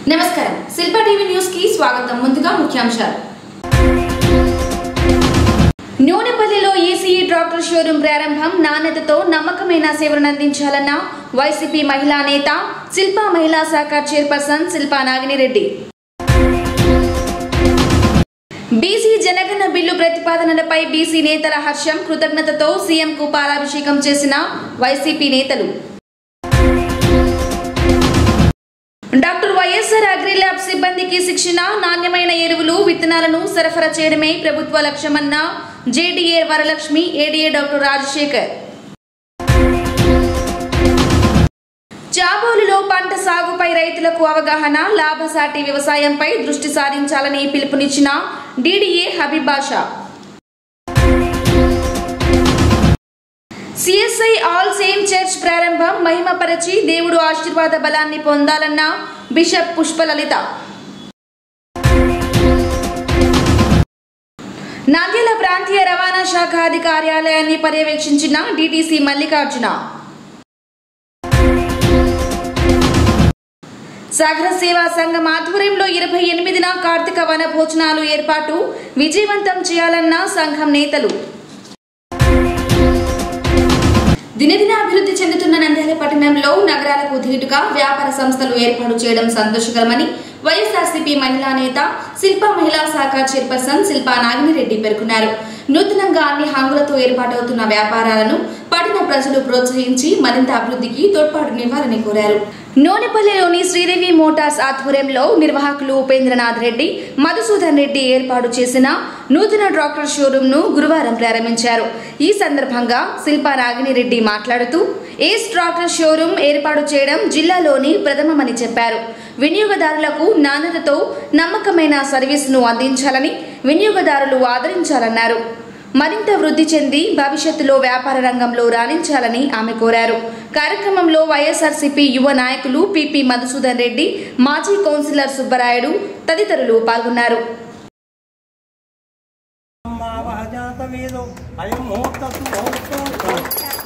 నమస్కారం శిల్ప TV news కి స్వాగతం ముందుగా ముఖ్యాంశాలు నూనెపల్లిలో ఈసీఈ ట్రాక్టర్ షోరూం ప్రారంభం నాణ్యతతో నమ్మకమైన సేవలను అందించాలన్న వైసీపీ మహిళా నేత శిల్పా మహిళా శాఖ చైర్పర్సన్ శిల్పా నాగినిరెడ్డి బీసీ జనగణ బిల్లు ప్రతిపాదనలపై బీసీ నేతల హర్షం కృతజ్ఞతతో సీఎంకు పాలాభిషేకం చేసిన వైసీపీ నేతలు డాక్టర్ వైఎస్ఆర్ అగ్రి ల్యాబ్ సిబ్బందికి శిక్షణ నాణ్యమైన ఎరువులు విత్తనాలను సరఫరా చేయడమే ప్రభుత్వ లక్ష్యమన్న JDA Varalakshmi ADA doctor Rajasekhar చాబోలులో పంట సాగుపై రైతులకు అవగాహన లాభసాటి వ్యవసాయంపై దృష్టి సారించాలని పిలుపునిచ్చిన DDA Habib Basha CSI all saints church ప్రారంభం మహిమపరచి దేవుడు ఆశీర్వాద బలాన్ని పొందాలన్న బిషప్ పుష్పలలిత నంద్యాల ప్రాంతీయ రవాణా శాఖ అధికార్యాలయాన్ని పర్యవేక్షించిన డిటిసి మల్లికార్జున సాగర సేవా సంఘం ఆధ్వర్యంలో ఇరవై ఎనిమిదిన కార్తీక వన భోజనాలు ఏర్పాటు విజయవంతం చేయాలన్న సంఘం నేతలు దినదిన అభివృద్ధి చెందుతున్న నంద్యాల పట్టణంలో నగరాలకు ధీటుగా వ్యాపార సంస్థలు ఏర్పాటు చేయడం సంతోషకరమని వైఎస్ఆర్సీపీ మహిళా నేత శిల్పా మహిళా శాఖ చైర్పర్సన్ శిల్పా నాగినిరెడ్డి పేర్కొన్నారు నూతనంగా అన్ని హంగులతో ఏర్పాటవుతున్న వ్యాపారాలను పట్టణ ప్రజలు ప్రోత్సహించి మరింత అభివృద్ధికి తోడ్పాటునివ్వాలని కోరారు నూనెపల్లిలోని శ్రీదేవి మోటార్స్ ఆధ్వర్యంలో నిర్వాహకులు ఉపేంద్రనాథ్ రెడ్డి మధుసూదన్ రెడ్డి ఏర్పాటు చేసిన నూతన ట్రాక్టర్ షోరూం ను గురువారం ప్రారంభించారు ఈ సందర్భంగా శిల్పా నాగినిరెడ్డి మాట్లాడుతూ ఏస్ ట్రాక్టర్ షోరూం ఏర్పాటు చేయడం జిల్లాలోని ప్రథమమని చెప్పారు వినియోగదారులకు నాణ్యతతో నమ్మకమైన సర్వీసును అందించాలని వినియోగదారులు ఆదరించాలన్నారు మరింత వృద్ధి చెంది భవిష్యత్తులో వ్యాపార రంగంలో రాణించాలని ఆమె కోరారు కార్యక్రమంలో వైఎస్ఆర్సీపీ యువ నాయకులు పిపి మధుసూదన్ రెడ్డి మాజీ కౌన్సిలర్ సుబ్బరాయుడు తదితరులు పాల్గొన్నారు జాతవేదో అయం ముహూర్తస్తు ముహూర్తం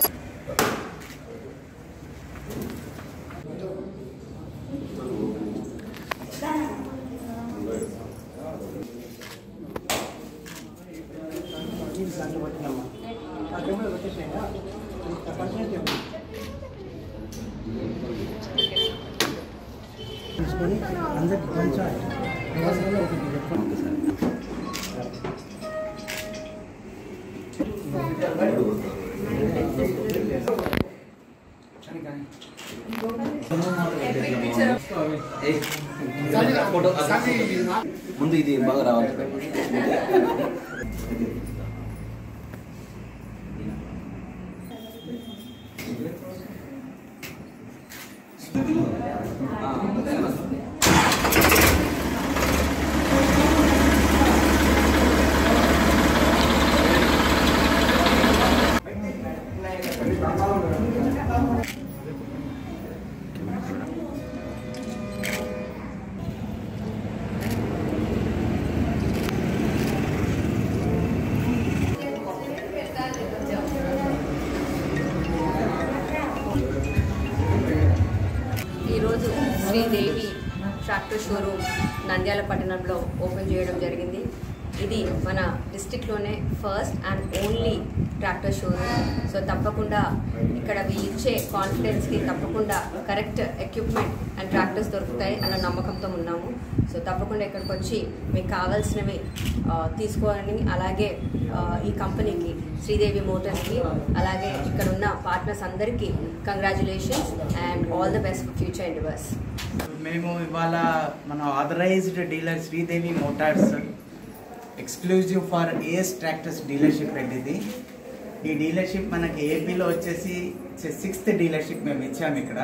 తీసుకొని అందరికి పంచాలి వ్యవసాయంలో ఒకటి చెప్పండి ముందు ఇది బాగా రావాలి ఈరోజు శ్రీదేవి ట్రాక్టర్ షోరూమ్ నంద్యాల పట్టణంలో ఓపెన్ చేయడం జరిగింది ఇది మన డిస్టిక్లోనే first and only tractor showroom so తప్పకుండా ఇక్కడ వీళ్ళు ఇచ్చే కాన్ఫిడెన్స్కి తప్పకుండా కరెక్ట్ ఎక్విప్మెంట్ అండ్ ట్రాక్టర్స్ దొరుకుతాయి అన్న నమ్మకంతో ఉన్నాము సో తప్పకుండా ఇక్కడికి వచ్చి మీకు కావాల్సినవి ఆ, తీసుకోవాలని అలాగే ఆ, ఈ కంపెనీకి శ్రీదేవి మోటార్స్కి అలాగే ఇక్కడ ఉన్న పార్ట్నర్స్ అందరికీ congratulations and all the best future endeavours మేము ఇవాళ మన authorized dealer Sridevi motors exclusive for AS tractors dealership అండి ఇది ఈ డీలర్షిప్ మనకి ఏపీలో వచ్చేసి సిక్స్త్ డీలర్షిప్ మేము ఇచ్చాము ఇక్కడ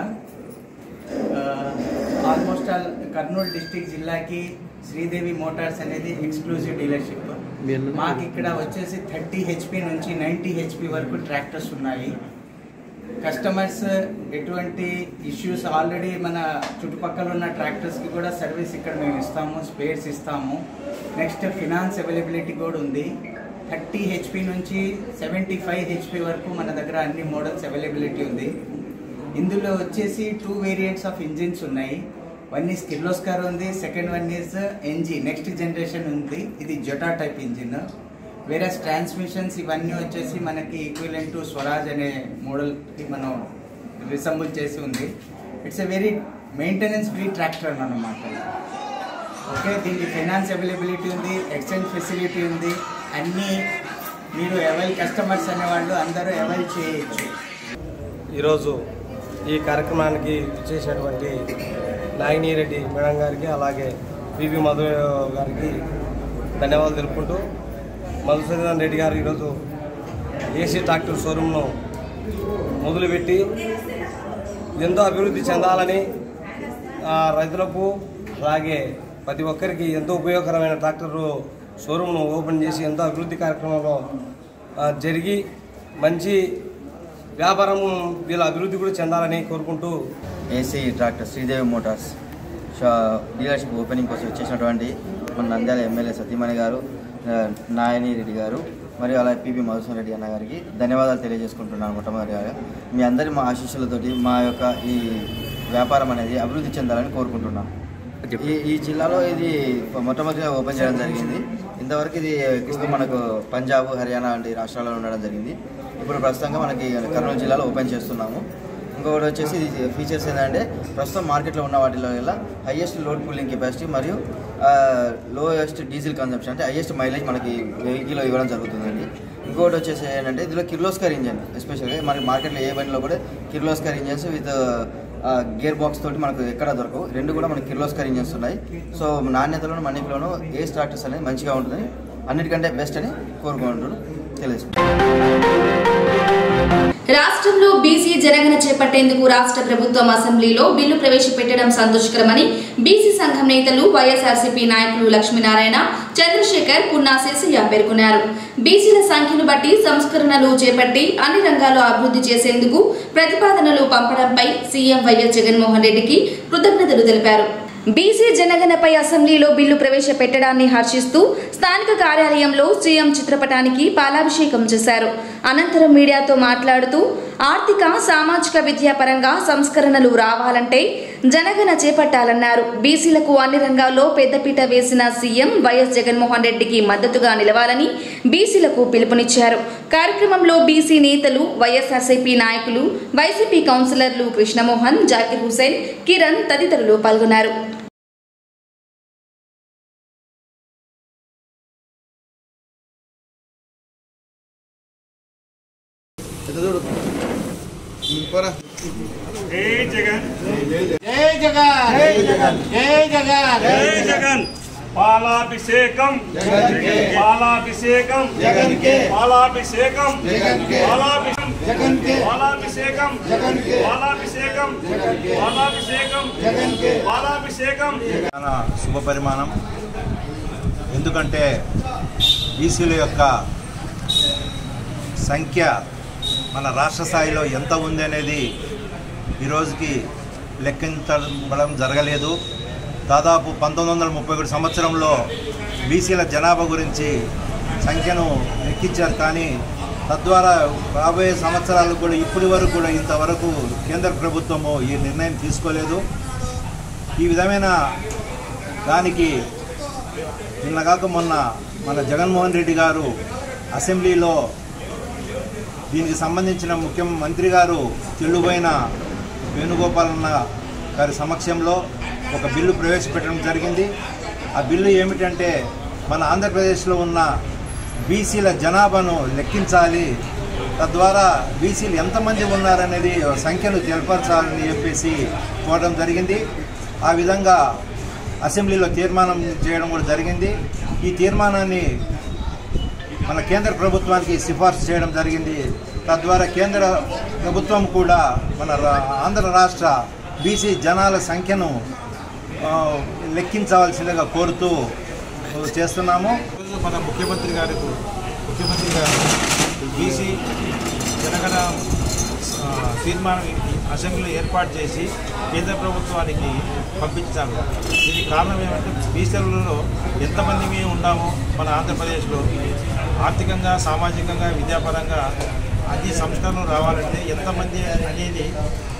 ఆల్మోస్ట్ ఆల్ కర్నూలు డిస్టిక్ జిల్లాకి శ్రీదేవి మోటార్స్ అనేది ఎక్స్క్లూజివ్ డీలర్షిప్ మాకు ఇక్కడ వచ్చేసి థర్టీ హెచ్పి నుంచి నైంటీ హెచ్పి వరకు ట్రాక్టర్స్ ఉన్నాయి కస్టమర్స్ ఎటువంటి ఇష్యూస్ ఆల్రెడీ మన చుట్టుపక్కల ఉన్న ట్రాక్టర్స్కి కూడా సర్వీస్ ఇక్కడ మేము ఇస్తాము స్పేర్స్ ఇస్తాము నెక్స్ట్ ఫినాన్స్ అవైలబిలిటీ కూడా ఉంది థర్టీ హెచ్పి నుంచి సెవెంటీ ఫైవ్ హెచ్పి వరకు మన దగ్గర అన్ని మోడల్స్ అవైలబిలిటీ ఉంది ఇందులో వచ్చేసి టూ వేరియంట్స్ ఆఫ్ ఇంజిన్స్ ఉన్నాయి వన్ ఈస్ కిర్లోస్కర్ ఉంది second one is NG next generation ఉంది ఇది జొటా టైప్ ఇంజిన్ వేరే ట్రాన్స్మిషన్స్ ఇవన్నీ వచ్చేసి మనకి ఈక్విలెంట్ టు స్వరాజ్ అనే మోడల్కి మనం రిసంబుల్ చేసి ఉంది it's a very maintenance free tractor అన్నమాట ఓకే దీనికి ఫైనాన్స్ అవైలబిలిటీ ఉంది ఎక్స్చేంజ్ ఫెసిలిటీ ఉంది అన్నీ మీరు అవైల్ కస్టమర్స్ అనేవాళ్ళు అందరూ అవైల్ చేయొచ్చు ఈరోజు ఈ కార్యక్రమానికి చేసినటువంటి నాగిని రెడ్డి మేడం గారికి అలాగే పివి మధు గారికి ధన్యవాదాలు తెలుపుకుంటూ మధుసూదన్ రెడ్డి గారు ఈరోజు ఏసీ ట్రాక్టర్ షోరూమ్ను మొదలుపెట్టి ఎంతో అభివృద్ధి చెందాలని ఆ, రైతులకు అలాగే ప్రతి ఒక్కరికి ఎంతో ఉపయోగకరమైన ట్రాక్టర్ షోరూమ్ను ఓపెన్ చేసి ఎంతో అభివృద్ధి కార్యక్రమంలో ఆ, జరిగి మంచి వ్యాపారం వీళ్ళ అభివృద్ధి కూడా చెందాలని కోరుకుంటూ ఏసీ ట్రాక్టర్ శ్రీదేవి మోటార్స్ షా డీలర్షిప్ ఓపెనింగ్ కోసం వచ్చేసినటువంటి మన నంద్యాల ఎమ్మెల్యే సతీమణి గారు ఆ, నాయని రెడ్డి గారు మరియు అలాగే పిపి మధుసూదన్ రెడ్డి అన్న గారికి ధన్యవాదాలు తెలియజేసుకుంటున్నాను మొట్టమొదటిగా మీ అందరి మా ఆశీస్సులతోటి మా యొక్క ఈ వ్యాపారం అనేది అభివృద్ధి చెందాలని కోరుకుంటున్నాను ఈ ఈ జిల్లాలో ఇది మొట్టమొదటిగా ఓపెన్ చేయడం జరిగింది ఇంతవరకు ఇది ప్రస్తుతం మనకు పంజాబ్ హర్యానా వంటి రాష్ట్రాల్లో ఉండడం జరిగింది ఇప్పుడు ప్రస్తుతంగా మనకి కర్నూలు జిల్లాలో ఓపెన్ చేస్తున్నాము ఇంకొకటి వచ్చేసి ఇది ఫీచర్స్ ఏంటంటే ప్రస్తుతం మార్కెట్లో ఉన్న వాటిలో వల్ల హైయెస్ట్ లోడ్ పుల్లింగ్ కెపాసిటీ మరియు లోయెస్ట్ డీజిల్ కన్జంప్షన్ అంటే హైయెస్ట్ మైలేజ్ మనకి వెహికల్లో ఇవ్వడం జరుగుతుందండి ఇంకొకటి వచ్చేసి ఏంటంటే ఇందులో కిర్లోస్కర్ ఇంజన్ ఎస్పెషల్గా మనకి మార్కెట్లో ఏ బండిలో కూడా Kirloskar engines with gear box తోటి మనకు ఎక్కడ దొరకవు రెండు కూడా మనకి కిర్లోస్కర్ ఇంజన్స్ ఉన్నాయి సో నాణ్యతలోను మన్నికలోను ఏ స్టార్టర్స్ అనేది మంచిగా ఉంటుంది అన్నిటికంటే బెస్ట్ అని కోరుకుంటున్నాను తెలుసుకుంటాను రాష్ట్రంలో బీసీ జనగణ చేపట్టేందుకు రాష్ట్ర ప్రభుత్వం అసెంబ్లీలో బిల్లు ప్రవేశపెట్టడం సంతోషకరమని బీసీ సంఘం నేతలు వైఎస్ఆర్సీపీ నాయకులు లక్ష్మీనారాయణ చంద్రశేఖర్ పున్నా శేషయ్య పేర్కొన్నారు బీసీల సంఖ్యను బట్టి సంస్కరణలు చేపట్టి అన్ని రంగాల్లో అభివృద్ధి చేసేందుకు ప్రతిపాదనలు పంపడంపై సీఎం వైఎస్ జగన్మోహన్ రెడ్డికి కృతజ్ఞతలు తెలిపారు బీసీ జనగణపై అసెంబ్లీలో బిల్లు ప్రవేశపెట్టడాన్ని హర్షిస్తూ స్థానిక కార్యాలయంలో సీఎం చిత్రపటానికి పాలాభిషేకం చేశారు అనంతరం మీడియాతో మాట్లాడుతూ ఆర్థిక సామాజిక విద్యా పరంగా సంస్కరణలు రావాలంటే జనగణ చేపట్టాలన్నారు బీసీలకు అన్ని రంగాల్లో పెద్దపీట వేసిన సీఎం వైఎస్ జగన్మోహన్ రెడ్డికి మద్దతుగా నిలవాలని బీసీలకు పిలుపునిచ్చారు కార్యక్రమంలో బీసీ నేతలు వైఎస్ఆర్సీపీ నాయకులు వైసీపీ కౌన్సిలర్లు కృష్ణమోహన్ జాకిర్ హుసేన్ కిరణ్ తదితరులు పాల్గొన్నారు జై జగన్ పాలాభిషేకం పాలాభిషేకం పాలాభిషేకం పాలాభిషేకం పాలాభిషేకం పాలాభిషేకం పాలాభిషేకం పాలాభిషేకం చాలా శుభ పరిమాణం ఎందుకంటే బీసీల యొక్క సంఖ్య మన రాష్ట్ర స్థాయిలో ఎంత ఉంది అనేది ఈరోజుకి లెక్కించడం జరగలేదు దాదాపు పంతొమ్మిది వందల ముప్పై ఒకటి సంవత్సరంలో బీసీల జనాభా గురించి సంఖ్యను లెక్కించారు కానీ తద్వారా రాబోయే సంవత్సరాలు కూడా ఇప్పటి వరకు కూడా ఇంతవరకు కేంద్ర ప్రభుత్వము ఈ నిర్ణయం తీసుకోలేదు ఈ విధమైన దానికి నిన్నగాక మొన్న మన జగన్మోహన్ రెడ్డి గారు అసెంబ్లీలో దీనికి సంబంధించిన ముఖ్యమంత్రి గారు చెల్లుబోయిన వేణుగోపాలన్న గారి సమక్షంలో ఒక బిల్లు ప్రవేశపెట్టడం జరిగింది ఆ బిల్లు ఏమిటంటే మన ఆంధ్రప్రదేశ్లో ఉన్న బీసీల జనాభాను లెక్కించాలి తద్వారా బీసీలు ఎంతమంది ఉన్నారనేది సంఖ్యను తెలపరచాలని చెప్పేసి కోరడం జరిగింది ఆ విధంగా అసెంబ్లీలో తీర్మానం చేయడం కూడా జరిగింది ఈ తీర్మానాన్ని మన కేంద్ర ప్రభుత్వానికి సిఫార్సు చేయడం జరిగింది తద్వారా కేంద్ర ప్రభుత్వం కూడా మన రా- ఆంధ్ర రాష్ట్ర బీసీ జనాల సంఖ్యను ఆ, లెక్కించవలసిందిగా కోరుతూ చేస్తున్నాము ఈరోజు మన ముఖ్యమంత్రి గారు ముఖ్యమంత్రి గారు బీసీ జనగణ ఆ, తీర్మానం అసెంబ్లీలో ఏర్పాటు చేసి కేంద్ర ప్రభుత్వానికి పంపించారు దీనికి కారణం ఏమంటే బీసీలలో ఎంతమంది మేము ఉన్నామో మన ఆంధ్రప్రదేశ్లో ఆర్థికంగా సామాజికంగా విద్యాపరంగా అన్ని సంస్కరణలు రావాలంటే ఎంతమంది అనేది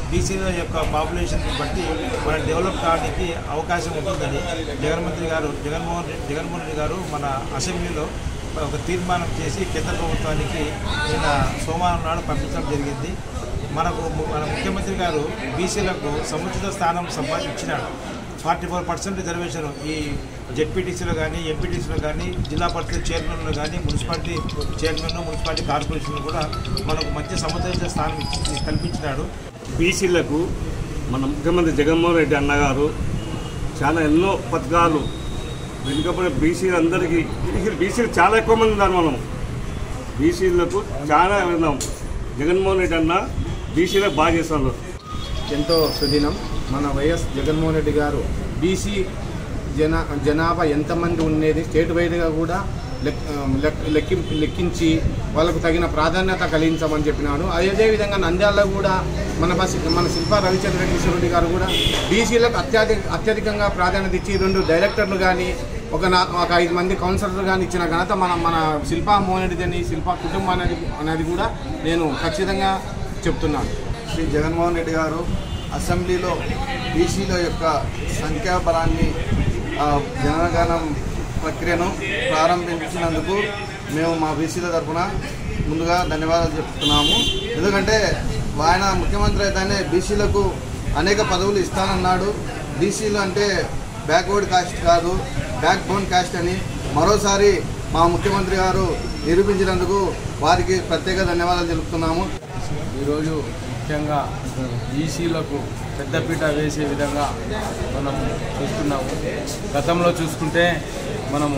బీసీల యొక్క పాపులేషన్ బట్టి మనం డెవలప్ కావడానికి అవకాశం ఉంటుందని జగన్మంత్రి గారు జగన్మోహన్ రెడ్డి జగన్మోహన్ రెడ్డి గారు మన అసెంబ్లీలో ఒక తీర్మానం చేసి కేంద్ర ప్రభుత్వానికి నిన్న సోమవారం నాడు పంపించడం జరిగింది మనకు మన ముఖ్యమంత్రి గారు బీసీలకు సముచిత స్థానం సంపాదించినాడు ఫార్టీ ఫోర్ పర్సెంట్ రిజర్వేషన్ ఈ జెడ్పీటీసీలో కానీ ఎంపీటీసీలో కానీ జిల్లా పరిషత్ చైర్మన్లో కానీ మున్సిపాలిటీ చైర్మన్ మున్సిపాలిటీ కార్పొరేషన్ కూడా మనకు మంచి సముచిత స్థానం ఇచ్చి- కల్పించినాడు బీసీలకు మన ముఖ్యమంత్రి జగన్మోహన్ రెడ్డి అన్నగారు చాలా ఎన్నో పథకాలు వెనుకబడిన బీసీలందరికీ బీసీ బీసీలు చాలా ఎక్కువ మంది ఉన్నారు మనం బీసీలకు చాలా విన్నాం జగన్మోహన్ రెడ్డి అన్న బీసీలకు బాగా చేస్తున్నారు ఎంతో సుదినం మన వైఎస్ జగన్మోహన్ రెడ్డి గారు బీసీ జన జనాభా ఎంతమంది ఉండేది స్టేట్ వైడ్గా కూడా లెక్ లెక్- లెక్కి లెక్కించి వాళ్ళకు తగిన ప్రాధాన్యత కలిగించమని చెప్పినాడు అదేవిధంగా నంద్యాలలో కూడా మన బస్ మన శిల్పా రవిచంద్ర కిషోరెడ్డి గారు కూడా బీసీలకు అత్యధిక అత్యధికంగా ప్రాధాన్యత ఇచ్చి రెండు డైరెక్టర్లు కానీ ఒక నా ఒక ఐదు మంది కౌన్సిలర్లు కానీ ఇచ్చిన ఘనత మన మన శిల్పా మోహన్ రెడ్డిని శిల్పా కుటుంబం అనేది అనేది కూడా నేను ఖచ్చితంగా చెప్తున్నాను శ్రీ జగన్మోహన్ రెడ్డి గారు అసెంబ్లీలో బీసీల యొక్క సంఖ్యాబలాన్ని ఆ, జనగణం ప్రక్రియను ప్రారంభించినందుకు మేము మా బీసీల తరఫున ముందుగా ధన్యవాదాలు చెప్తున్నాము ఎందుకంటే ఆయన ముఖ్యమంత్రి అయితేనే బీసీలకు అనేక పదవులు ఇస్తానన్నాడు బీసీలు అంటే బ్యాక్వర్డ్ కాస్ట్ కాదు బ్యాక్ బోన్ కాస్ట్ అని మరోసారి మా ముఖ్యమంత్రి గారు నిరూపించినందుకు వారికి ప్రత్యేక ధన్యవాదాలు తెలుపుతున్నాము ఈరోజు ముఖ్యంగా బీసీలకు పెద్దపీట వేసే విధంగా మనం చూస్తున్నాము గతంలో చూసుకుంటే మనము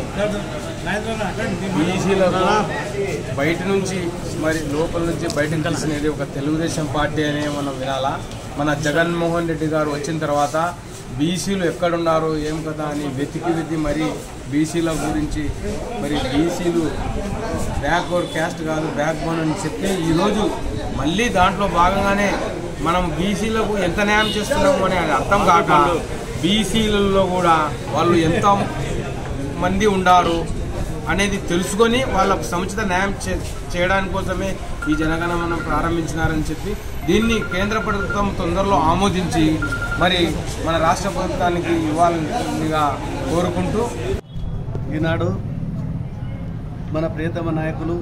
బీసీలకు బయట నుంచి మరి లోపల నుంచి బయటకు తీసినది ఒక తెలుగుదేశం పార్టీ అనే మనం వినాలా మన జగన్మోహన్ రెడ్డి గారు వచ్చిన తర్వాత బీసీలు ఎక్కడున్నారు ఏం కదా అని వెతికి వెతికి మరి బీసీల గురించి మరి బీసీలు బ్యాక్వర్డ్ క్యాస్ట్ కాదు బ్యాక్ బోన్ అని చెప్పి ఈరోజు మళ్ళీ దాంట్లో భాగంగానే మనం బీసీలకు ఎంత న్యాయం చేస్తున్నాము అని అది అర్థం కాక బీసీలలో కూడా వాళ్ళు ఎంత మంది ఉండారు అనేది తెలుసుకొని వాళ్ళకు సముచిత న్యాయం చే చేయడానికి కోసమే ఈ జనగణమనం ప్రారంభించినారని చెప్పి దీన్ని కేంద్ర ప్రభుత్వం తొందరలో ఆమోదించి మరి మన రాష్ట్ర ప్రభుత్వానికి ఇవ్వాలనిగా కోరుకుంటూ ఈనాడు మన ప్రియతమ నాయకులు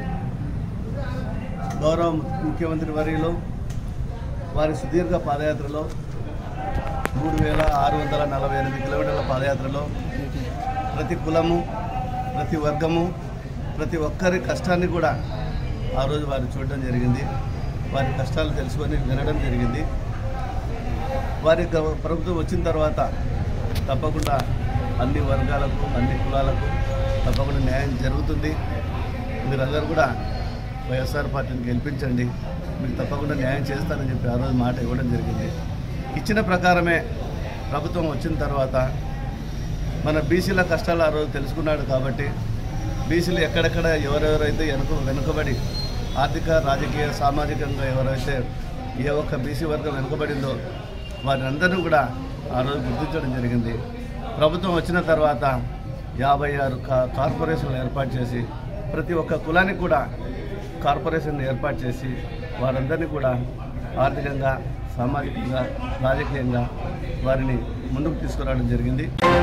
గౌరవ ముఖ్యమంత్రి వర్యులు వారి సుదీర్ఘ పాదయాత్రలో మూడు వేల ఆరు వందల నలభై ఎనిమిది కిలోమీటర్ల పాదయాత్రలో ప్రతి కులము ప్రతి వర్గము ప్రతి ఒక్కరి కష్టాన్ని కూడా ఆ రోజు వారు చూడడం జరిగింది వారి కష్టాలు తెలుసుకొని వినడం జరిగింది వారి గవ- ప్రభుత్వం వచ్చిన తర్వాత తప్పకుండా అన్ని వర్గాలకు అన్ని కులాలకు తప్పకుండా న్యాయం జరుగుతుంది మీరందరూ కూడా వైఎస్ఆర్ పార్టీని గెలిపించండి మీకు తప్పకుండా న్యాయం చేస్తానని చెప్పి ఆ రోజు మాట ఇవ్వడం జరిగింది ఇచ్చిన ప్రకారమే ప్రభుత్వం వచ్చిన తర్వాత మన బీసీల కష్టాలు ఆ రోజు తెలుసుకున్నాడు కాబట్టి బీసీలు ఎక్కడెక్కడ ఎవరెవరైతే వెనుక వెనుకబడి ఆర్థిక రాజకీయ సామాజికంగా ఎవరైతే ఏ ఒక్క బీసీ వర్గం వెనుకబడిందో వారిని అందరినీ కూడా ఆ రోజు గుర్తించడం జరిగింది ప్రభుత్వం వచ్చిన తర్వాత యాభై ఆరు కా కార్పొరేషన్లు ఏర్పాటు చేసి ప్రతి ఒక్క కులానికి కూడా కార్పొరేషన్ ఏర్పాటు చేసి వారందరినీ కూడా ఆర్థికంగా సామాజికంగా రాజకీయంగా వారిని ముందుకు తీసుకురావడం జరిగింది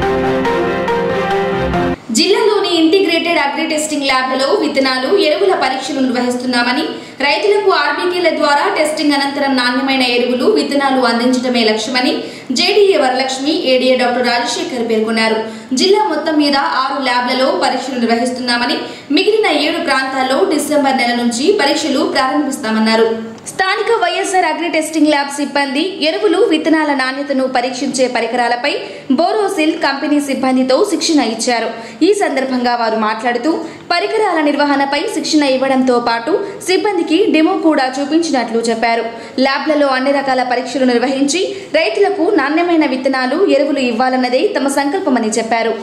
జిల్లాలోని ఇంటిగ్రేటెడ్ అగ్రి టెస్టింగ్ ల్యాబ్లలో విత్తనాలు ఎరువుల పరీక్షలు నిర్వహిస్తున్నామని రైతులకు ఆర్బీకేల ద్వారా టెస్టింగ్ అనంతరం నాణ్యమైన ఎరువులు విత్తనాలు అందించడమే లక్ష్యమని JDA Varalakshmi ADA doctor Rajasekhar పేర్కొన్నారు జిల్లా మొత్తం మీద ఆరు ల్యాబ్లలో పరీక్షలు నిర్వహిస్తున్నామని మిగిలిన ఏడు ప్రాంతాల్లో డిసెంబర్ నెల నుంచి పరీక్షలు ప్రారంభిస్తామన్నారు స్థానిక వైఎస్ఆర్ అగ్రి టెస్టింగ్ ల్యాబ్ సిబ్బంది ఎరువులు విత్తనాల నాణ్యతను పరీక్షించే పరికరాలపై బోరోసిల్ కంపెనీ సిబ్బందితో శిక్షణ ఇచ్చారు ఈ సందర్భంగా వారు మాట్లాడుతూ పరికరాల నిర్వహణపై శిక్షణ ఇవ్వడంతో పాటు సిబ్బందికి డెమో కూడా చూపించినట్లు చెప్పారు ల్యాబ్లలో అన్ని రకాల పరీక్షలు నిర్వహించి రైతులకు నాణ్యమైన విత్తనాలు ఎరువులు ఇవ్వాలన్నదే తమ సంకల్పమని చెప్పారు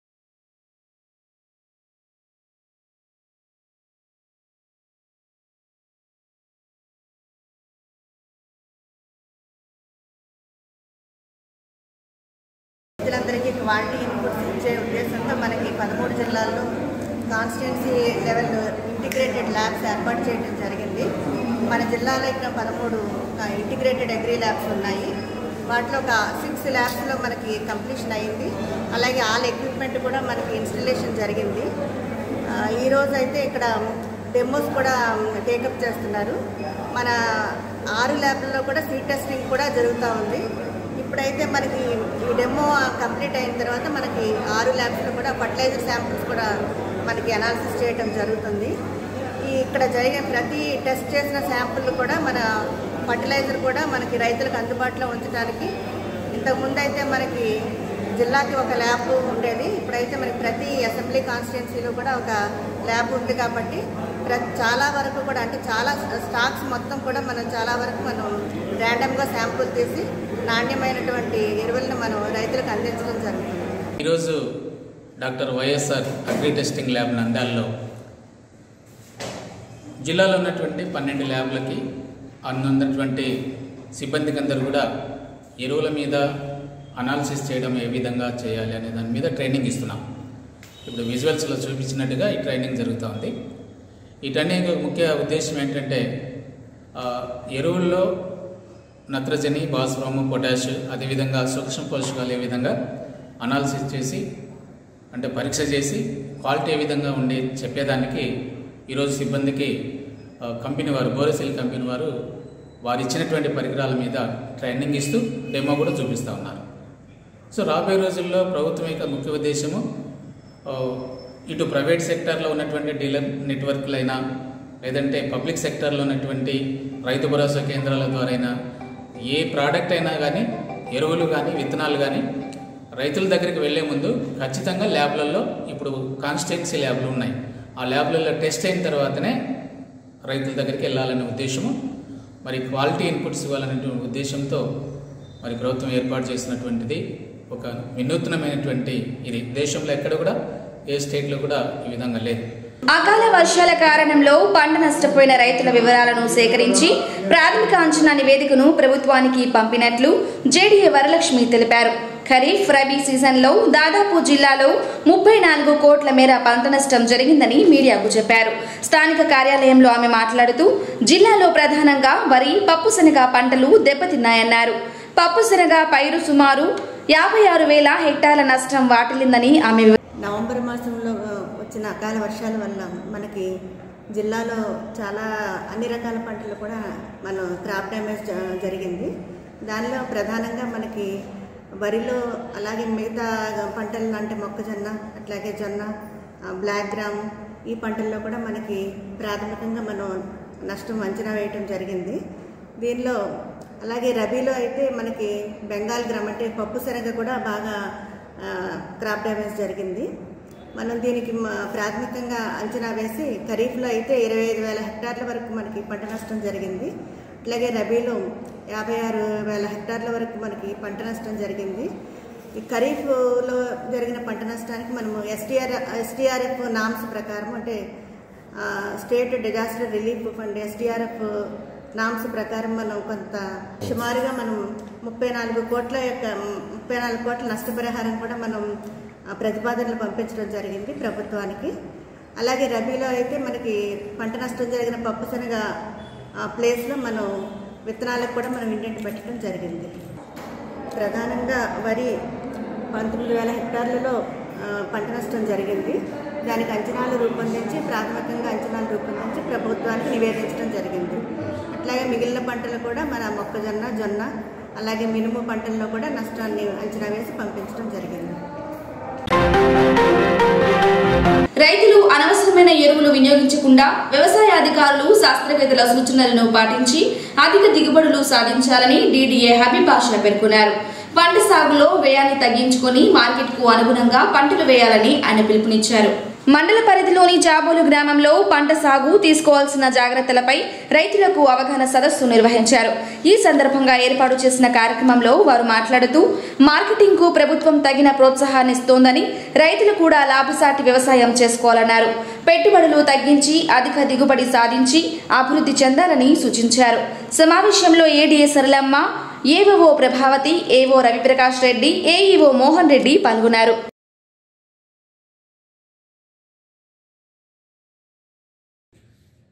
రైతులందరికీ క్వాలిటీ ఇన్పుట్స్ ఇచ్చే ఉద్దేశంతో మనకి పదమూడు జిల్లాల్లో కాన్స్టిట్యున్సీ లెవెల్ ఇంటిగ్రేటెడ్ ల్యాబ్స్ ఏర్పాటు చేయడం జరిగింది మన జిల్లాలో ఇక్కడ పదమూడు ఇంటిగ్రేటెడ్ అగ్రి ల్యాబ్స్ ఉన్నాయి వాటిలో ఒక సిక్స్ ల్యాబ్స్లో మనకి కంప్లీషన్ అయింది అలాగే ఆల్ ఎక్విప్మెంట్ కూడా మనకి ఇన్స్టలేషన్ జరిగింది ఆ, ఈ రోజు అయితే ఇక్కడ డెమోస్ కూడా టేకప్ చేస్తున్నారు మన ఆరు ల్యాబ్లలో కూడా సీ టెస్టింగ్ కూడా జరుగుతూ ఉంది ఇప్పుడైతే మనకి ఈ డెమో కంప్లీట్ అయిన తర్వాత మనకి ఆరు ల్యాబ్స్లో కూడా ఫర్టిలైజర్ శాంపిల్స్ కూడా మనకి అనాలిసిస్ చేయడం జరుగుతుంది ఈ ఇక్కడ జరిగే ప్రతి టెస్ట్ చేసిన శాంపుల్ కూడా మన ఫర్టిలైజర్ కూడా మనకి రైతులకు అందుబాటులో ఉంచడానికి ఇంతకుముందు అయితే మనకి జిల్లాకి ఒక ల్యాబ్ ఉండేది ఇప్పుడైతే మనకి ప్రతి అసెంబ్లీ కాన్స్టిట్యున్సీలో కూడా ఒక ల్యాబ్ ఉంది కాబట్టి ప్ర- చాలా వరకు కూడా అంటే చాలా స్టాక్స్ మొత్తం కూడా మనం చాలా వరకు మనం ర్యాండమ్గా శాంపుల్ తీసి నాణ్యమైనటువంటి ఎరువులను మనం రైతులకు అందించడం జరుగుతుంది ఈరోజు doctor YSR agri testing lab నంద్యాలలో జిల్లాలో ఉన్నటువంటి పన్నెండు ల్యాబ్లకి అందున్నటువంటి సిబ్బందికి అందరూ కూడా ఎరువుల మీద అనాలిసిస్ చేయడం ఏ విధంగా చేయాలి అనే దాని మీద ట్రైనింగ్ ఇస్తున్నాం ఇప్పుడు విజువల్స్లో చూపించినట్టుగా ఈ ట్రైనింగ్ జరుగుతూ ఉంది ఈ ట్రైనింగ్ యొక్క ముఖ్య ఉద్దేశం ఏంటంటే ఆ, ఎరువుల్లో నత్రజని భాస్వరము పొటాష్ అదేవిధంగా సూక్ష్మ పోషకాలు ఏ విధంగా అనాలిసిస్ చేసి అంటే పరీక్ష చేసి క్వాలిటీ ఏ విధంగా ఉండి చెప్పేదానికి ఈరోజు సిబ్బందికి ఆ, కంపెనీ వారు బోరెసిల్ కంపెనీ వారు వారు ఇచ్చినటువంటి పరికరాల మీద ట్రైనింగ్ ఇస్తూ డెమో కూడా చూపిస్తూ ఉన్నారు సో రాబోయే రోజుల్లో ప్రభుత్వం యొక్క ముఖ్య ఉద్దేశము ఆ, ఇటు ప్రైవేట్ సెక్టార్లో ఉన్నటువంటి డీలర్ నెట్వర్క్లైనా లేదంటే పబ్లిక్ సెక్టార్లో ఉన్నటువంటి రైతు భరోసా కేంద్రాల ద్వారా అయినా ఏ ప్రోడక్ట్ అయినా కానీ ఎరువులు కానీ విత్తనాలు కానీ రైతుల దగ్గరికి వెళ్ళే ముందు ఖచ్చితంగా ల్యాబ్లలో ఇప్పుడు కాన్స్టిట్యున్సీ ల్యాబ్లు ఉన్నాయి ఆ ల్యాబ్లలో టెస్ట్ అయిన తర్వాతనే రైతుల దగ్గరికి వెళ్ళాలనే ఉద్దేశము మరి క్వాలిటీ ఇన్పుట్స్ ఇవ్వాలనేటువంటి ఉద్దేశంతో మరి ప్రభుత్వం ఏర్పాటు చేసినటువంటిది ఒక వినూత్నమైనటువంటి ఇది దేశంలో ఎక్కడ కూడా ఏ స్టేట్లో కూడా ఈ విధంగా లేదు అకాల వర్షాల కారణంలో పంట నష్టపోయిన రైతుల వివరాలను సేకరించి ప్రాథమిక అంచనా నివేదికను ప్రభుత్వానికి పంపినట్లు జేడీఏ వరలక్ష్మి తెలిపారు ఖరీఫ్ రబీ సీజన్లో దాదాపు జిల్లాలో ముప్పై నాలుగు కోట్ల మేర పంట నష్టం జరిగిందని మీడియాకు చెప్పారు స్థానిక కార్యాలయంలో ఆమె మాట్లాడుతూ జిల్లాలో ప్రధానంగా వరి పప్పు శనగ పంటలు దెబ్బతిన్నాయన్నారు పప్పు శనగ పైరు సుమారు యాభై ఆరు వేల హెక్టార్ల నష్టం వాటిల్లిందని ఆమె వివ- నవంబర్ మాసంలో ఆ, వచ్చిన అకాల వర్షాల వల్ల మనకి జిల్లాలో చాలా అన్ని రకాల పంటలు కూడా మనం క్రాప్ డ్యామేజ్ జ- జరిగింది దానిలో ప్రధానంగా మనకి వరిలో అలాగే మిగతా పంటలు అంటే మొక్కజొన్న అట్లాగే జొన్న ఆ, బ్లాక్ గ్రామ్ ఈ పంటల్లో కూడా మనకి ప్రాథమికంగా మనం నష్టం అంచనా వేయటం జరిగింది దీనిలో అలాగే రబీలో అయితే మనకి బెంగాల్ గ్రామ్ అంటే పప్పు శనగ కూడా బాగా ఆ, క్రాప్ డ్యామేజ్ జరిగింది మనం దీనికి మ- ప్రాథమికంగా అంచనా వేసి ఖరీఫ్లో అయితే ఇరవై ఐదు వేల హెక్టార్ల వరకు మనకి పంట నష్టం జరిగింది అట్లాగే రబీలో యాభై ఆరు వేల హెక్టార్ల వరకు మనకి పంట నష్టం జరిగింది ఈ ఖరీఫ్లో జరిగిన పంట నష్టానికి మనము ఎస్టీఆర్ ఎస్టీఆర్ఎఫ్ నామ్స్ ప్రకారం అంటే ఆ, state disaster relief fund STRF norms ప్రకారం మనం కొంత సుమారుగా మనం ముప్పై నాలుగు కోట్ల యొక్క ముప్పై నాలుగు కోట్ల నష్టపరిహారం కూడా మనం ఆ, ప్రతిపాదనలు పంపించడం జరిగింది ప్రభుత్వానికి అలాగే రబీలో అయితే మనకి పంట నష్టం జరిగిన పప్పు శనగ ఆ, ప్లేస్లో మనం విత్తనాలకు కూడా మనం ఇండెంట్ పెట్టడం జరిగింది ప్రధానంగా వరి పంతొమ్మిది వేల హెక్టార్లలో ఆ, పంట నష్టం జరిగింది దానికి అంచనాలు రూపొందించి ప్రాథమికంగా అంచనాలు రూపొందించి ప్రభుత్వానికి నివేదించడం జరిగింది అట్లాగే మిగిలిన పంటలు కూడా మన మొక్కజొన్న జొన్న అలాగే మినుము పంటల్లో కూడా నష్టాన్ని అంచనా వేసి పంపించడం జరిగింది రైతులు అనవసరమైన ఎరువులు వినియోగించకుండా వ్యవసాయ అధికారులు శాస్త్రవేత్తల సూచనలను పాటించి అధిక దిగుబడులు సాధించాలని డీడీఏ హబీబ్ బాషా పేర్కొన్నారు పంట సాగులో వ్యయాన్ని తగ్గించుకొని మార్కెట్కు అనుగుణంగా పంటలు వేయాలని ఆయన పిలుపునిచ్చారు మండల పరిధిలోని జాబోలు గ్రామంలో పంట సాగు తీసుకోవాల్సిన జాగ్రత్తలపై రైతులకు అవగాహన సదస్సు నిర్వహించారు ఈ సందర్భంగా ఏర్పాటు చేసిన కార్యక్రమంలో వారు మాట్లాడుతూ మార్కెటింగ్ కు ప్రభుత్వం తగిన ప్రోత్సాహాన్ని ఇస్తోందని రైతులు కూడా లాభసాటి వ్యవసాయం చేసుకోవాలన్నారు పెట్టుబడులు తగ్గించి అధిక దిగుబడి సాధించి అభివృద్ధి చెందాలని సూచించారు సమావేశంలో ADA Saralamma AO Prabhavati AO Raviprakash Reddy AEO Mohan Reddy పాల్గొన్నారు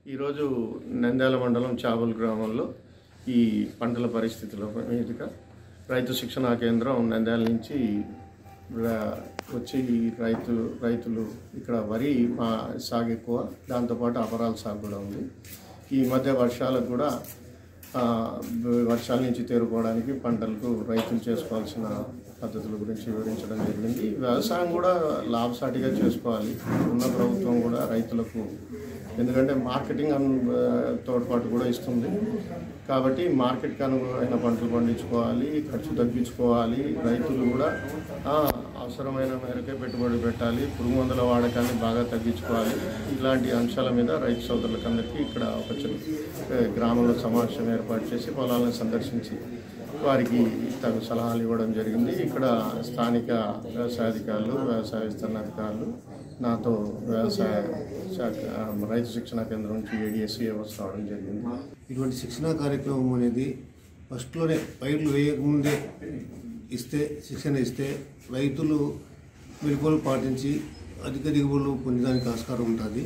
ఈరోజు నంద్యాల మండలం చాబుల్ గ్రామంలో ఈ పంటల పరిస్థితుల మీదుగా రైతు శిక్షణా కేంద్రం నంద్యాల నుంచి రా- వచ్చి ఈ రైతు రైతులు ఇక్కడ వరి మా సాగు ఎక్కువ దాంతోపాటు అపరాల సాగు కూడా ఉంది ఈ మధ్య వర్షాలకు కూడా ఆ, వర్షాల నుంచి తేరుకోవడానికి పంటలకు రైతులు చేసుకోవాల్సిన పద్ధతుల గురించి వివరించడం జరిగింది వ్యవసాయం కూడా లాభసాటిగా చేసుకోవాలి ఉన్న ప్రభుత్వం కూడా రైతులకు ఎందుకంటే మార్కెటింగ్ అను తోడ్పాటు కూడా ఇస్తుంది కాబట్టి మార్కెట్కి అనుగుణమైన పంటలు పండించుకోవాలి ఖర్చు తగ్గించుకోవాలి రైతులు కూడా ఆ, అవసరమైన మేరకే పెట్టుబడి పెట్టాలి పురుగు మందుల వాడకాన్ని బాగా తగ్గించుకోవాలి ఇలాంటి అంశాల మీద రైతు సోదరులకందరికీ ఇక్కడ ఒక చిన్న ఏ, గ్రామంలో సమావేశం ఏర్పాటు చేసి పొలాలను సందర్శించి వారికి తగు సలహాలు ఇవ్వడం జరిగింది ఇక్కడ స్థానిక వ్యవసాయ అధికారులు వ్యవసాయ విస్తరణ అధికారులు నాతో వ్యవసాయ శాఖ ఆ, రైతు శిక్షణ కేంద్రం నుంచి ఏడిఎస్సీ రావడం జరిగింది ఇటువంటి శిక్షణా కార్యక్రమం అనేది ఫస్ట్లోనే పైర్లు వేయకముందే ఇస్తే శిక్షణ ఇస్తే రైతులు మెలకువలు పాటించి అధిక దిగుబడులు పొందడానికి ఆస్కారం ఉంటుంది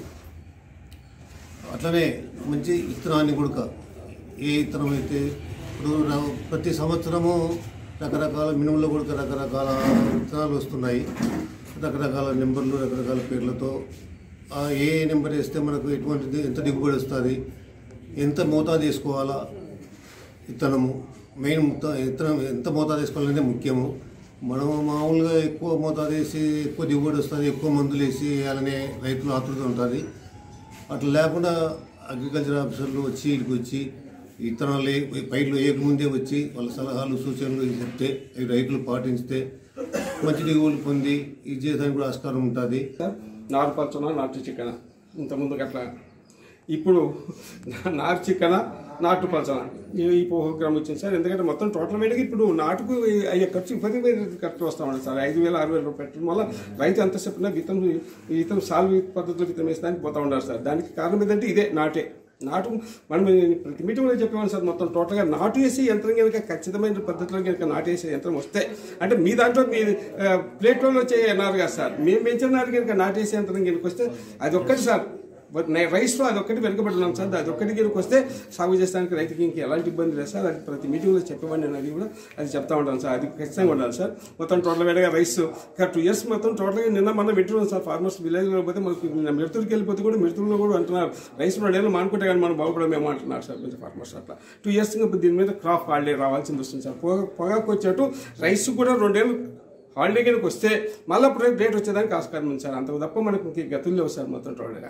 అట్లనే మంచి విత్తనాన్ని కూడా ఏ విత్తనం అయితే ఇప్పుడు రా- ప్రతి సంవత్సరము రకరకాల మినుములో కూడా రకరకాల విత్తనాలు వస్తున్నాయి రకరకాల నెంబర్లు రకరకాల పేర్లతో ఆ ఏ నెంబర్ వేస్తే మనకు ఎటువంటి ఎంత దిగుబడి వస్తుంది ఎంత మోతాదు వేసుకోవాలా విత్తనము మెయిన్ మొత్తం విత్తనం ఎంత మోతాదు వేసుకోవాలనేది ముఖ్యము మనం మామూలుగా ఎక్కువ మోతాదు వేసి ఎక్కువ దిగుబడి వస్తుంది ఎక్కువ మందులు వేసి వేయాలనే రైతులు ఆతృత ఉంటుంది అట్లా లేకుండా అగ్రికల్చర్ ఆఫీసర్లు వచ్చి ఇక్కడికి వచ్చి విత్తనాలు ఏ- పైర్లు వేయకముందే వచ్చి వాళ్ళ సలహాలు సూచనలు చెప్తే అవి రైతులు పాటించితే మంచి దిగుబడులు పొంది ఇది చేయడానికి కూడా ఆస్కారం ఉంటుంది నారు పచ్చన నాటు చికెన ఇంతకుముందు అట్లా ఇప్పుడు నారు చికెన నాటు పచ్చన ఈ ఈ ప్రోగ్రామ్ వచ్చింది సార్ ఎందుకంటే మొత్తం టోటల్ మీదకి ఇప్పుడు నాటుకు అయ్యే ఖర్చు పది వేలు ఖర్చు వస్తా ఉంది సార్ ఐదు వేలు ఆరు వేలు రూపాయలు పెట్టడం వల్ల రైతు ఎంత చెప్పినా విత్తనం విత్తనం సాల్వ్ పద్ధతిలో విత్తనం వేసడానికి పోతా ఉన్నారు సార్ దానికి కారణం ఏంటంటే ఇదే నాటే నాటు మనం ప్రతి మీటింగ్లో చెప్పేవాళ్ళు సార్ మొత్తం టోటల్గా నాటు వేసి యంత్రం కనుక ఖచ్చితమైన పద్ధతిలో కనుక నాటు వేసే యంత్రం వస్తే అంటే మీ దాంట్లో మీ ఆ, ప్లేట్లో వచ్చే అన్నారు కదా సార్ మేము పెంచినారు కనుక నాటు వేసే యంత్రం కనుక వస్తే అది ఒక్కటి సార్ బట్ నే- రైస్లో అది ఒక్కటి వెనుకబడి ఉన్నాం సార్ అది ఒక్కటి కనుక వస్తే సాగు చేసడానికి రైతుకి ఇంక ఎలాంటి ఇబ్బంది లేదు సార్ అది ప్రతి మీటింగ్లో చెప్పేవాడిని నేను అది కూడా అది చెప్తా ఉంటాను సార్ అది ఖచ్చితంగా ఉండాలి సార్ మొత్తం టోటల్ వేడగా రైస్ టూ ఇయర్స్ మొత్తం టోటల్గా నిన్న మనం వింటున్నాం సార్ ఫార్మర్స్ విలేజ్లో పోతే మనకి నిన్న మిడతలకి వెళ్ళిపోతే కూడా మిడతల్లో కూడా అంటున్నారు రైస్ రెండేళ్ళు మానుకుంటే కానీ మనం బాగుపడమేమో అంటున్నారు సార్ కొంచెం ఫార్మర్స్ అట్లా టూ ఇయర్స్ దీని మీద క్రాప్ హాలిడే రావాల్సింది వస్తుంది సార్ పొగ పొగాకు వచ్చేట్టు రైస్ కూడా రెండేళ్ళు హాలిడే కనుక వస్తే మళ్ళీ అప్పుడు రేట్ వచ్చేదానికి ఆస్కారం ఉంది సార్ అంత తప్ప మనకు ఇంక గతులు లేవు సార్ మొత్తం టోటల్గా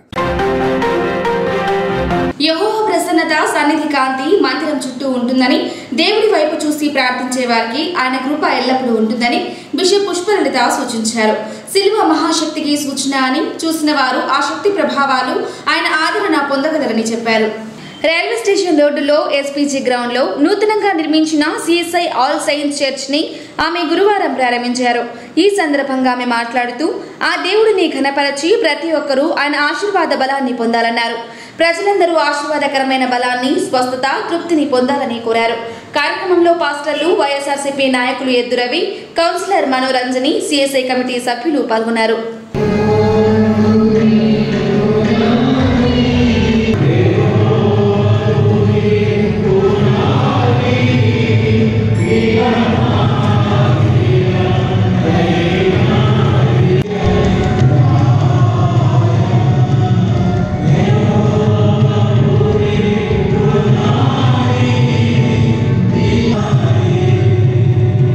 యహోవ ప్రసన్నత సన్నిధి కాంతి మందిరం చుట్టూ ఉంటుందని దేవుడి వైపు చూసి ప్రార్థించే వారికి ఆయన కృప ఎల్లప్పుడూ ఉంటుందని బిషప్ పుష్పలలిత సూచించారు సిల్వ మహాశక్తికి సూచన అని చూసిన వారు ఆ శక్తి ప్రభావాలు ఆయన ఆదరణ పొందగలరని చెప్పారు రైల్వే స్టేషన్ రోడ్డులో ఎస్పీజీ గ్రౌండ్ లో నూతనంగా నిర్మించిన సిఎస్ఐ ఆల్ సైన్స్ చర్చ్ ని ఆమె గురువారం ప్రారంభించారు ఈ సందర్భంగా ఆమె మాట్లాడుతూ ఆ దేవుడిని ఘనపరచి ప్రతి ఒక్కరూ ఆయన ఆశీర్వాద బలాన్ని పొందాలన్నారు ప్రజలందరూ ఆశీర్వాదకరమైన బలాన్ని స్వస్థత తృప్తిని పొందాలని కోరారు కార్యక్రమంలో పాస్టర్లు వైఎస్ఆర్సీపీ నాయకులు Edduravi councillor Manoranjani CSI committee సభ్యులు పాల్గొన్నారు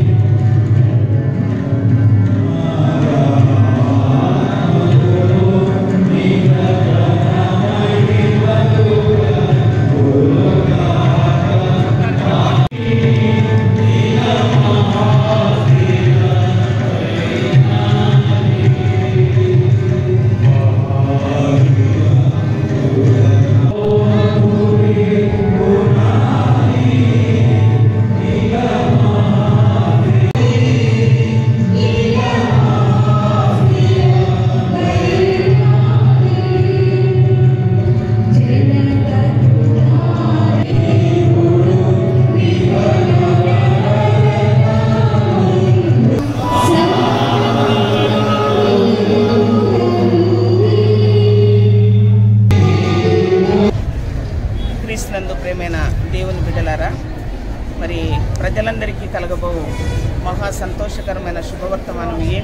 ఆ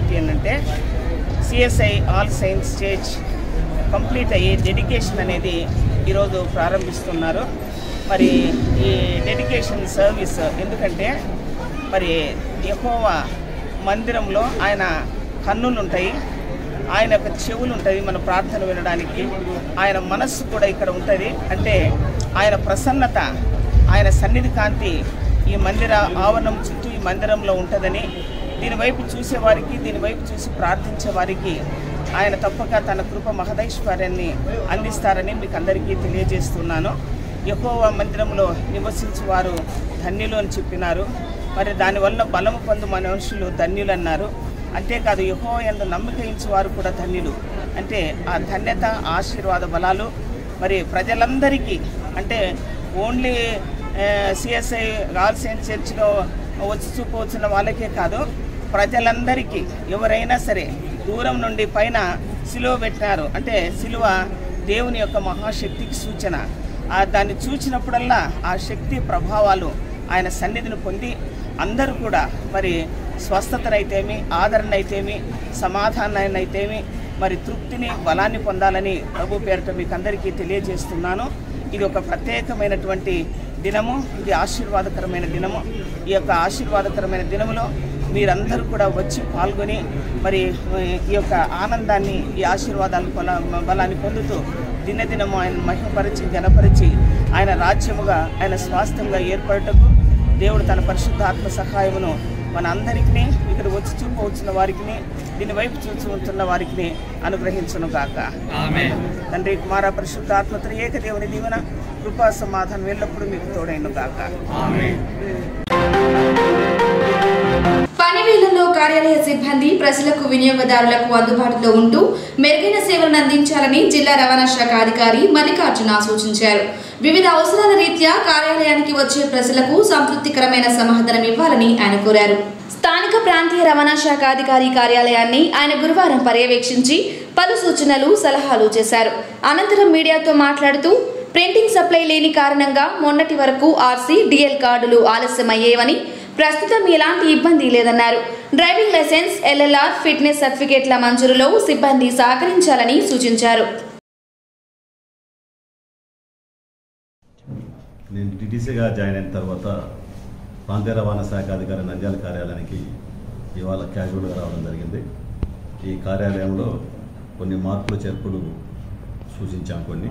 ఏంటి అని అంటే CSI all saints stage complete అయ్యి డెడికేషన్ అనేది ఈరోజు ప్రారంభిస్తున్నారు మరి ఈ డెడికేషన్ సర్వీస్ ఎందుకంటే మరి ఎక్కువ మందిరంలో ఆయన కన్నులు ఉంటాయి ఆయన యొక్క చెవులు ఉంటాయి మన ప్రార్థన వినడానికి ఆయన మనస్సు కూడా ఇక్కడ ఉంటుంది అంటే ఆయన ప్రసన్నత ఆయన సన్నిధి కాంతి ఈ మందిర ఆవరణం చుట్టూ ఈ మందిరంలో ఉంటుందని దీని వైపు చూసేవారికి దీని వైపు చూసి ప్రార్థించే వారికి ఆయన తప్పక తన కృప మహదైశ్వర్యాన్ని అందిస్తారని మీకు అందరికీ తెలియజేస్తున్నాను ఎక్కువ మందిరంలో నివసించే వారు ధన్యులు అని చెప్పినారు మరి దానివల్ల బలము పొందు మనుషులు ధన్యులు అన్నారు అంతేకాదు యహో ఎందు నమ్మకించే వారు కూడా ధన్యులు అంటే ఆ ధన్యత ఆశీర్వాద బలాలు మరి ప్రజలందరికీ అంటే ఓన్లీ సిఎస్ఐ ఆల్ సైన్స్ చర్చిలో వచ్చి చూపవచ్చిన వాళ్ళకే కాదు ప్రజలందరికీ ఎవరైనా సరే దూరం నుండి పైన సిలువ పెట్టినారు అంటే సిలువ దేవుని యొక్క మహాశక్తికి సూచన ఆ దాన్ని చూచినప్పుడల్లా ఆ శక్తి ప్రభావాలు ఆయన సన్నిధిని పొంది అందరూ కూడా మరి స్వస్థతనైతేమి ఆదరణ అయితేమి సమాధానాన్ని అయితేమి మరి తృప్తిని బలాన్ని పొందాలని ప్రభు పేరిట మీకు అందరికీ తెలియజేస్తున్నాను ఇది ఒక ప్రత్యేకమైనటువంటి దినము ఇది ఆశీర్వాదకరమైన దినము ఈ యొక్క ఆశీర్వాదకరమైన దినములో మీరందరూ కూడా వచ్చి పాల్గొని మరి ఈ యొక్క ఆనందాన్ని ఈ ఆశీర్వాదాల బల బలాన్ని పొందుతూ దినదినము ఆయన మహిమపరిచి గణపరిచి ఆయన రాజ్యముగా ఆయన స్వాస్థ్యంగా ఏర్పడటకు దేవుడు తన పరిశుద్ధాత్మ సహాయమును మన అందరికీ ఇక్కడ వచ్చి చూపు వచ్చిన వారికి దీని వైపు చూసి ఉంటున్న వారికి అనుగ్రహించును గాక తండ్రి కుమార పరిశుద్ధాత్మ త్రియేక దేవుని దీవెన కృపా సమాధానం ఎల్లప్పుడూ మీకు తోడైను గాక పనివేళ్లలో కార్యాలయ సిబ్బంది ప్రజలకు వినియోగదారులకు అందుబాటులో ఉంటూ మెరుగైన సేవలను అందించాలని జిల్లా రవాణా శాఖ అధికారి మల్లికార్జున సూచించారు వివిధ అవసరాల రీత్యా కార్యాలయానికి వచ్చే ప్రజలకు సంతృప్తికరమైన సమాధానం ఇవ్వాలని ఆయన కోరారు స్థానిక ప్రాంతీయ రవాణా శాఖ అధికారి కార్యాలయాన్ని ఆయన గురువారం పర్యవేక్షించి పలు సూచనలు సలహాలు చేశారు అనంతరం మీడియాతో మాట్లాడుతూ ప్రింటింగ్ సప్లై లేని కారణంగా మొన్నటి వరకు ఆర్సీ డిఎల్ కార్డులు ఆలస్యమయ్యేవని ప్రస్తుతం ఎలాంటి ఇబ్బంది లేదన్నారు డ్రైవింగ్ లైసెన్స్ ఎల్ఎల్ఆర్ ఫిట్నెస్ సర్టిఫికేట్ల మంజూరులో సిబ్బంది సహకరించాలని సూచించారు నేను డిటీసీగా జాయిన్ అయిన తర్వాత ప్రాంతీయ రవాణా శాఖ అధికారి నంద్యాల కార్యాలయానికి ఇవాళ క్యాజువల్గా రావడం జరిగింది ఈ కార్యాలయంలో కొన్ని మార్పులు చేర్పులు సూచించాం కొన్ని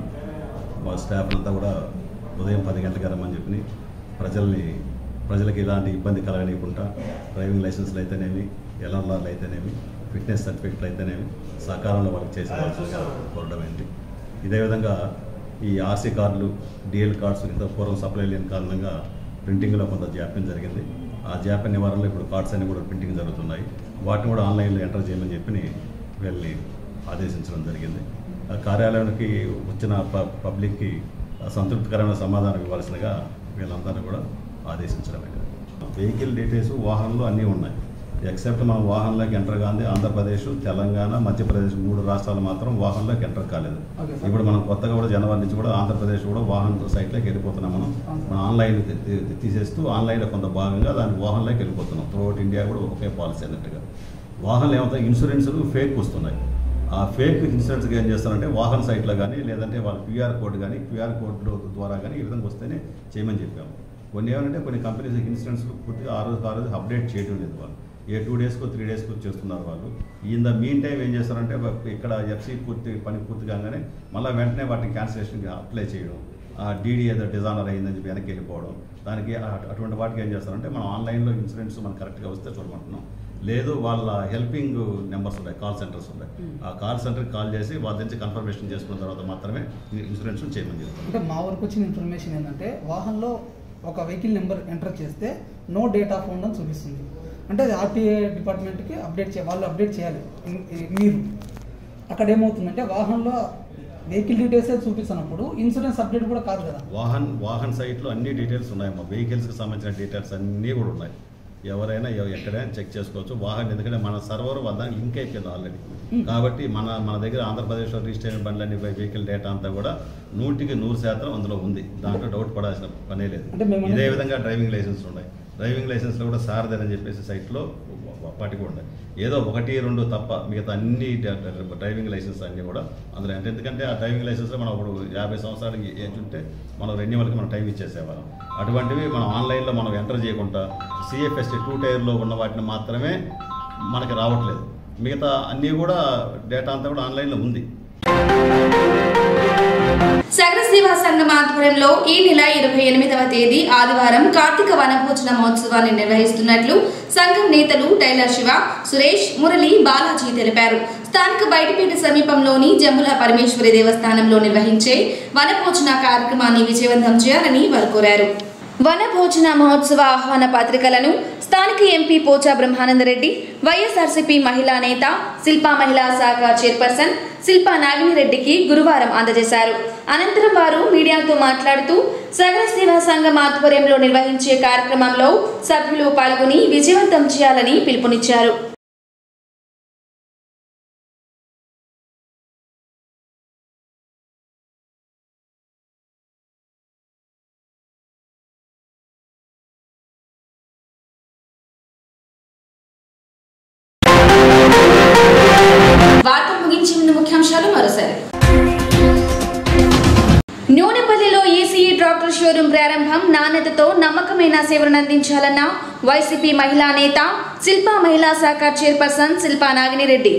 మా స్టాఫ్ అంతా కూడా ఉదయం పది గంటలకు రమ్మని చెప్పి ప్రజల్ని ప్రజలకు ఎలాంటి ఇబ్బంది కలగనీయకుండా డ్రైవింగ్ లైసెన్స్లు అయితేనేమి ఎల్ఆర్ఆర్లు అయితేనేమి ఫిట్నెస్ సర్టిఫికెట్లు అయితేనేమి సకాలంలో వాళ్ళకి చేసేవాల్సిందిగా కోరడమైంది ఇదే విధంగా ఈ ఆర్సీ కార్డులు డిఎల్ కార్డ్స్ ఇంత పూర్వం సప్లై లేని కారణంగా ప్రింటింగ్లో కొంత జాప్యం జరిగింది ఆ జాప్యం నివారణలో ఇప్పుడు కార్డ్స్ అన్ని కూడా ప్రింటింగ్ జరుగుతున్నాయి వాటిని కూడా ఆన్లైన్లో ఎంటర్ చేయమని చెప్పి వీళ్ళని ఆదేశించడం జరిగింది ఆ కార్యాలయానికి వచ్చిన ప పబ్లిక్కి సంతృప్తికరమైన సమాధానం ఇవ్వాల్సిందిగా వీళ్ళందరినీ కూడా ఆదేశించడమే వెహికల్ డీటెయిల్స్ వాహనంలో అన్నీ ఉన్నాయి ఎక్సెప్ట్ మనం వాహనంలోకి ఎంటర్ కాంది ఆంధ్రప్రదేశ్ తెలంగాణ మధ్యప్రదేశ్ మూడు రాష్ట్రాలు మాత్రం వాహనంలోకి ఎంటర్ కాలేదు Okay, sir. ఇప్పుడు మనం కొత్తగా కూడా జనవరి నుంచి కూడా ఆంధ్రప్రదేశ్ కూడా వాహన సైట్లోకి వెళ్ళిపోతున్నాం మనం మనం ఆన్లైన్ తీ- తీ- తీసేస్తూ ఆన్లైన్లో కొంత భాగంగా దాని వాహనంలోకి వెళ్ళిపోతున్నాం త్రూఅవుట్ ఇండియా కూడా ఒకే పాలసీ అన్నట్టుగా వాహనాలు ఏమవుతాయి ఇన్సూరెన్స్లు ఫేక్ వస్తున్నాయి ఆ ఫేక్ ఇన్సూరెన్స్కి ఏం చేస్తారంటే వాహన సైట్లో కానీ లేదంటే వాళ్ళ క్యూఆర్ కోడ్ కానీ క్యూఆర్ కోడ్ ద్వారా కానీ ఈ విధంగా వస్తేనే చేయమని చెప్పాము కొన్ని ఏమంటే కొన్ని కంపెనీస్ ఇన్సూరెన్స్ పూర్తిగా ఆ రోజు ఆ రోజు అప్డేట్ చేయడం లేదు వాళ్ళు ఏ టూ డేస్కో త్రీ డేస్కో చేస్తున్నారు వాళ్ళు ఇన్ ద మీన్ టైం ఏం చేస్తారంటే ఇక్కడ ఎఫ్సీ పూర్తి పని పూర్తి కాగానే మళ్ళీ వెంటనే వాటిని క్యాన్సిలేషన్కి అప్లై చేయడం ఆ డీడీ ఏదో డిజానర్ అయిందని చెప్పి వెనక్కి వెళ్ళిపోవడం దానికి అటు- అటువంటి వాటికి ఏం చేస్తారంటే మనం ఆన్లైన్లో ఇన్సూరెన్స్ మనకు కరెక్ట్గా వస్తే చూడమంటున్నాం లేదు వాళ్ళ హెల్పింగ్ నెంబర్స్ ఉన్నాయి కాల్ సెంటర్స్ ఉన్నాయి ఆ కాల్ సెంటర్కి కాల్ చేసి వాళ్ళ నుంచి కన్ఫర్మేషన్ చేసుకున్న తర్వాత మాత్రమే ఇన్సూరెన్స్ చేయమని చెప్తాం అంటే మా వరకు వచ్చిన ఇన్ఫర్మేషన్ ఏంటంటే వాహనంలో ఒక వెహికల్ నెంబర్ ఎంటర్ చేస్తే నో డేటా ఫోన్ అని చూపిస్తుంది అంటే అది ఆర్టీఏ డిపార్ట్మెంట్కి అప్డేట్ చేయాలి వాళ్ళు అప్డేట్ చేయాలి ఇన్- ఈ- మీరు అక్కడ ఏమవుతుందంటే వాహనంలో వెహికల్ డీటెయిల్స్ చూపిస్తున్నప్పుడు ఇన్సూరెన్స్ అప్డేట్ కూడా కాదు కదా వాహన్ వాహన్ సైట్లో అన్ని డీటెయిల్స్ ఉన్నాయి మా వెహికల్స్కి సంబంధించిన డీటెయిల్స్ అన్నీ కూడా ఉన్నాయి ఎవరైనా ఎవ- ఎక్కడైనా చెక్ చేసుకోవచ్చు వాహన్ ఎందుకంటే మన సర్వర్ వద్ద లింక్ అయిపోయింది ఆల్రెడీ కాబట్టి మన మన దగ్గర ఆంధ్రప్రదేశ్లో రిజిస్టర్ అయిన బండ్లన్నీ వెహికల్ డేటా అంతా కూడా నూటికి నూరు శాతం అందులో ఉంది దాంట్లో డౌట్ పడాల్సిన పనే లేదు అంటే మేము ఇదే విధంగా డ్రైవింగ్ లైసెన్స్ ఉన్నాయి డ్రైవింగ్ లైసెన్స్లో కూడా సారథి అని చెప్పేసి సైట్లో వాటికి ఉండే ఏదో ఒకటి రెండు తప్ప మిగతా అన్ని డ- డ్రైవింగ్ లైసెన్స్ అన్నీ కూడా అందులో అంటే ఎందుకంటే ఆ డ్రైవింగ్ లైసెన్స్లో మనం ఇప్పుడు యాభై సంవత్సరాలకి ఏజ్ ఉంటే మనం రెన్యువల్కి మనం టైం ఇచ్చేసేవాళ్ళం అటువంటివి మనం ఆన్లైన్లో మనం ఎంటర్ చేయకుండా సిఎఫ్ఎస్టీ టూ టైర్లో ఉన్న వాటిని మాత్రమే మనకి రావట్లేదు మిగతా అన్నీ కూడా డేటా అంతా కూడా ఆన్లైన్లో ఉంది సగర సేవా సంఘం ఆధ్వర్యంలో ఈ నెల ఇరవై ఎనిమిదవ తేదీ ఆదివారం కార్తీక వనభోజన మహోత్సవాన్ని నిర్వహిస్తున్నట్లు సంఘం నేతలు టైలర్ శివ సురేష్ మురళి బాలాజీ తెలిపారు స్థానిక బయటపేట సమీపంలోని జమ్ముల పరమేశ్వరి దేవస్థానంలో నిర్వహించే వనభోజన కార్యక్రమాన్ని విజయవంతం చేయాలని వారు కోరారు వనభోజన మహోత్సవ ఆహ్వాన పత్రికలను స్థానిక ఎంపీ పోచా బ్రహ్మానందరెడ్డి వైఎస్ఆర్సీపీ మహిళా నేత శిల్పా మహిళా శాఖ చైర్పర్సన్ శిల్పా నాగినిరెడ్డికి గురువారం అందజేశారు అనంతరం వారు మీడియాతో మాట్లాడుతూ సగర సేవా సంఘం ఆధ్వర్యంలో నిర్వహించే కార్యక్రమంలో సభ్యులు పాల్గొని విజయవంతం చేయాలని పిలుపునిచ్చారు వార్త ముగించే ముందు ముఖ్యాంశాలు మరోసారి న్యూనపల్లిలో ఈసీఈ ట్రాక్టర్ షోరూం ప్రారంభం నాణ్యతతో నమ్మకమైన సేవలను అందించాలన్న వైసీపీ మహిళా నేత శిల్పా మహిళా శాఖ చైర్పర్సన్ శిల్పా నాగినిరెడ్డి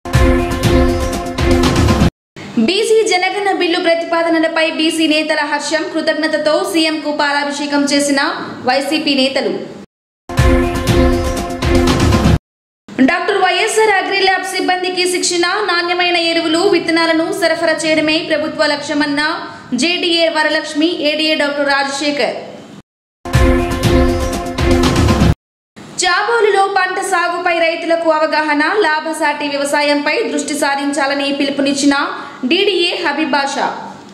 బీసీ జనగణ బిల్లు ప్రతిపాదనలపై బీసీ నేతల హర్షం కృతజ్ఞతతో సీఎంకు పాలాభిషేకం చేసిన వైసీపీ నేతలు డాక్టర్ వైఎస్ఆర్ అగ్రి ల్యాబ్ సిబ్బందికి శిక్షణ నాణ్యమైన ఎరువులు విత్తనాలను సరఫరా చేయడమే ప్రభుత్వ లక్ష్యమన్న JDA Varalakshmi ADA doctor Rajasekhar చాబోలులో పంట సాగుపై రైతులకు అవగాహన లాభసాటి వ్యవసాయంపై దృష్టి సారించాలని పిలుపునిచ్చిన DDA Habibasha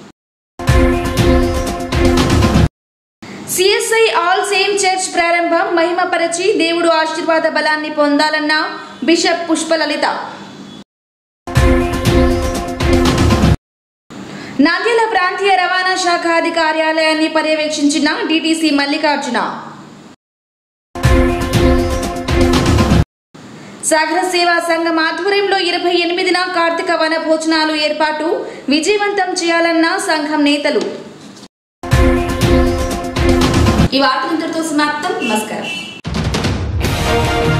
CSI all saints church ప్రారంభం మహిమపరచి దేవుడు ఆశీర్వాద బలాన్ని పొందాలన్న బిషప్ పుష్పలలిత నాంద్యాల ప్రాంతీయ రవాణా శాఖ అధికార్యాలయాన్ని పర్యవేక్షించిన డిటిసి మల్లికార్జున సాగర సేవా సంఘం ఆధ్వర్యంలో ఇరవై ఎనిమిదిన కార్తీక వన భోజనాలు ఏర్పాటు విజయవంతం చేయాలన్న సంఘం నేతలు ఈ వార్తలు ఇంతటితో సమాప్తం నమస్కారం